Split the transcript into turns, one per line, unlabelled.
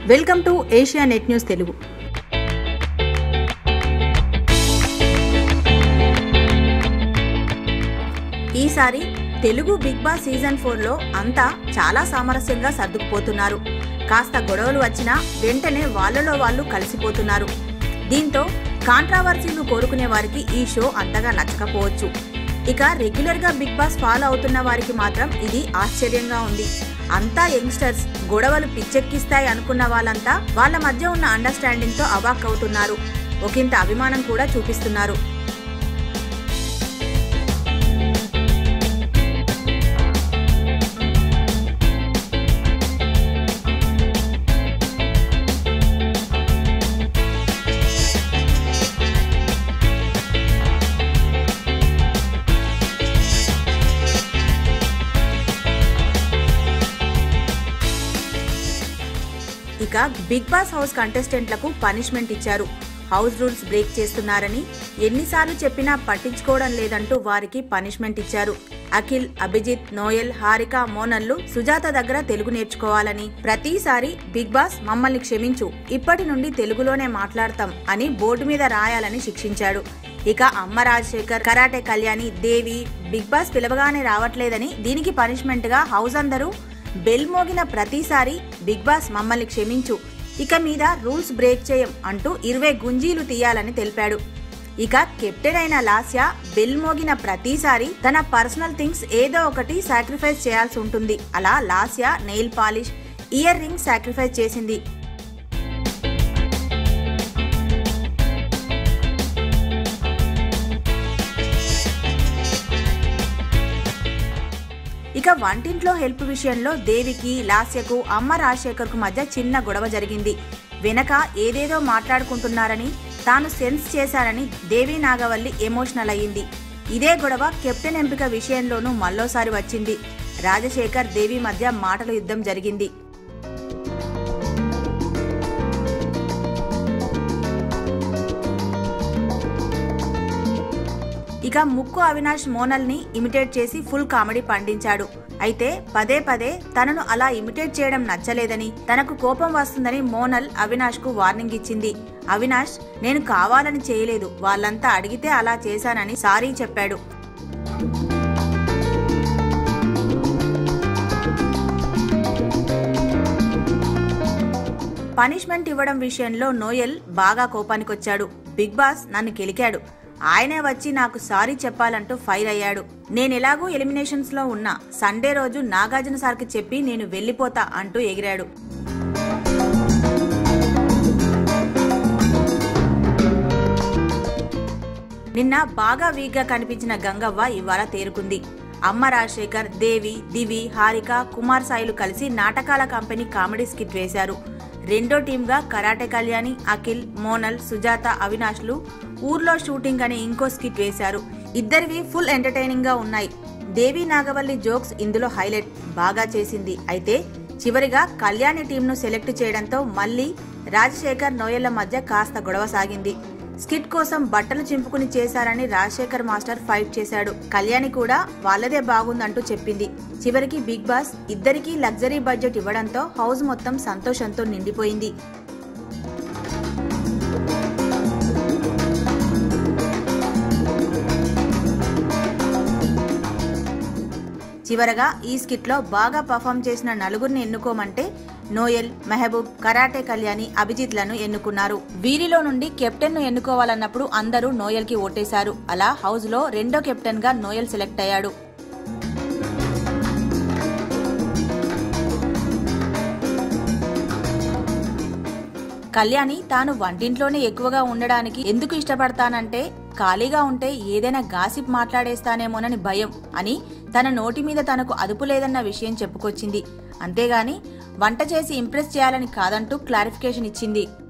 welcome to Asianet news Telugu ఈసారి Telugu big boss season ఫోర్లో అంతా చాలా సామరస్యంగా సర్దుకుపోతున్నారు కాస్త గొడవలు వచ్చినా వెంటనే వాళ్ళలో వాళ్ళు కలిసిపోతున్నారు దీంతో కాంట్రావర్సీలు కోరుకునే వారికి ఈ షో అంతగా నచ్చకపోవచ్చు ఇక రెగ్యులర్గా బిగ్ బాస్ ఫాలో అవుతున్న వారికి మాత్రం ఇది ఆశ్చర్యంగా ఉంది అంతా యంగ్స్టర్స్ గొడవలు పిచ్చెక్కిస్తాయి అనుకున్న వాళ్ళంతా వాళ్ళ మధ్య ఉన్న అండర్స్టాండింగ్తో అవాక్ అవుతున్నారు ఒకంత అభిమానం కూడా చూపిస్తున్నారు ఇక బిగ్ బాస్ హౌస్ కంటెస్టెంట్లకు పనిష్మెంట్ ఇచ్చారు హౌస్ రూల్స్ బ్రేక్ చేస్తున్నారని ఎన్నిసార్లు చెప్పినా పట్టించుకోవడం లేదంటూ వారికి పనిష్మెంట్ ఇచ్చారు అఖిల్ అభిజిత్ నోయల్ హారిక మోనల్లు సుజాత దగ్గర తెలుగు నేర్చుకోవాలని ప్రతిసారి బిగ్ బాస్ మమ్మల్ని క్షమించు ఇప్పటి నుండి తెలుగులోనే మాట్లాడతాం అని బోర్డు మీద రాయాలని శిక్షించాడు ఇక అమ్మ రాజశేఖర్ కరాటే కళ్యాణి దేవి బిగ్ బాస్ పిలవగానే రావట్లేదని దీనికి పనిష్మెంట్ గా హౌస్ అందరూ బెల్ మోగిన ప్రతిసారి బిగ్ బాస్ మమ్మల్ని క్షమించు ఇక మీద రూల్స్ బ్రేక్ చేయం అంటూ ఇరవై గుంజీలు తీయాలని తెలిపాడు ఇక కెప్టెన్ అయిన లాస్య బెల్ మోగిన ప్రతిసారి తన పర్సనల్ థింగ్స్ ఏదో ఒకటి సాక్రిఫైస్ చేయాల్సి ఉంటుంది అలా Lasya nail polish earring sacrifice చేసింది ఇక వంటింట్లో హెల్ప్ విషయంలో దేవికి లాస్యకు అమ్మ రాజశేఖర్కు మధ్య చిన్న గొడవ జరిగింది వెనక ఏదేదో మాట్లాడుకుంటున్నారని తాను సెన్స్ చేశానని దేవి నాగవల్లి ఎమోషనల్ అయ్యింది ఇదే గొడవ కెప్టెన్ ఎంపిక విషయంలోనూ మళ్ళోసారి వచ్చింది రాజశేఖర్ దేవి మధ్య మాటల యుద్ధం జరిగింది ఇక ముక్కు అవినాష్ మోనల్ని ఇమిటేట్ చేసి ఫుల్ కామెడీ పండించాడు అయితే పదే పదే తనను అలా ఇమిటేట్ చేయడం నచ్చలేదని తనకు కోపం వస్తుందని మోనల్ అవినాష్ కు వార్నింగ్ ఇచ్చింది అవినాష్ నేను కావాలని చేయలేదు వాళ్ళంతా అడిగితే అలా చేశానని సారీ చెప్పాడు పనిష్మెంట్ ఇవ్వడం విషయంలో నోయల్ బాగా కోపానికొచ్చాడు బిగ్ బాస్ నన్ను కెలికాడు ఆయనే వచ్చి నాకు సారీ చెప్పాలంటూ ఫైర్ అయ్యాడు నేనెలాగూ ఎలిమినేషన్స్ లో ఉన్నా సండే రోజు నాగార్జున సార్కి చెప్పి నేను వెళ్ళిపోతా అంటూ ఎగిరాడు నిన్న బాగా వీక్గా కనిపించిన గంగవ్వ ఇవాళ తేరుకుంది అమ్మ రాజశేఖర్ దేవి దివి హారిక కుమార్ సాయిలు కలిసి నాటకాల కంపెనీ కామెడీ స్కిట్ వేశారు రెండో టీంగా కరాటే కళ్యాణి అఖిల్ మోనల్ సుజాత అవినాష్లు ఊర్లో షూటింగ్ అనే ఇంకో స్కిట్ వేశారు ఇద్దరివి ఫుల్ ఎంటర్టైనింగ్ గా ఉన్నాయి దేవి నాగవల్లి జోక్స్ ఇందులో హైలైట్ బాగా చేసింది అయితే చివరిగా కళ్యాణి టీంను సెలెక్ట్ చేయడంతో మళ్ళీ రాజశేఖర్ నోయళ్ల మధ్య కాస్త గొడవ సాగింది స్కిట్ కోసం బట్టలు చింపుకుని చేశారని రాజశేఖర్ మాస్టర్ ఫైట్ చేశాడు కళ్యాణి కూడా వాళ్ళదే బాగుందంటూ చెప్పింది చివరికి బిగ్ బాస్ ఇద్దరికీ లగ్జరీ బడ్జెట్ ఇవ్వడంతో హౌస్ మొత్తం సంతోషంతో నిండిపోయింది చివరగా ఈ స్కిట్లో బాగా పర్ఫామ్ చేసిన నలుగురిని ఎన్నుకోమంటే నోయల్ మెహబూబ్ కరాటే కళ్యాణి అభిజిత్లను ఎన్నుకున్నారు వీరిలో నుండి కెప్టెన్ ను ఎన్నుకోవాలన్నప్పుడు అందరూ నోయల్ కి ఓటేశారు అలా హౌస్ లో రెండో కెప్టెన్ గా నోయల్ సెలెక్ట్ అయ్యాడు కళ్యాణి తాను వంటింట్లోనే ఎక్కువగా ఉండడానికి ఎందుకు ఇష్టపడతానంటే ఖాళీగా ఉంటే ఏదైనా గాసిప్ మాట్లాడేస్తానేమోనని భయం అని తన నోటి మీద తనకు అదుపు లేదన్న విషయం చెప్పుకొచ్చింది అంతేగాని వంట చేసి ఇంప్రెస్ చేయాలని కాదంటూ క్లారిఫికేషన్ ఇచ్చింది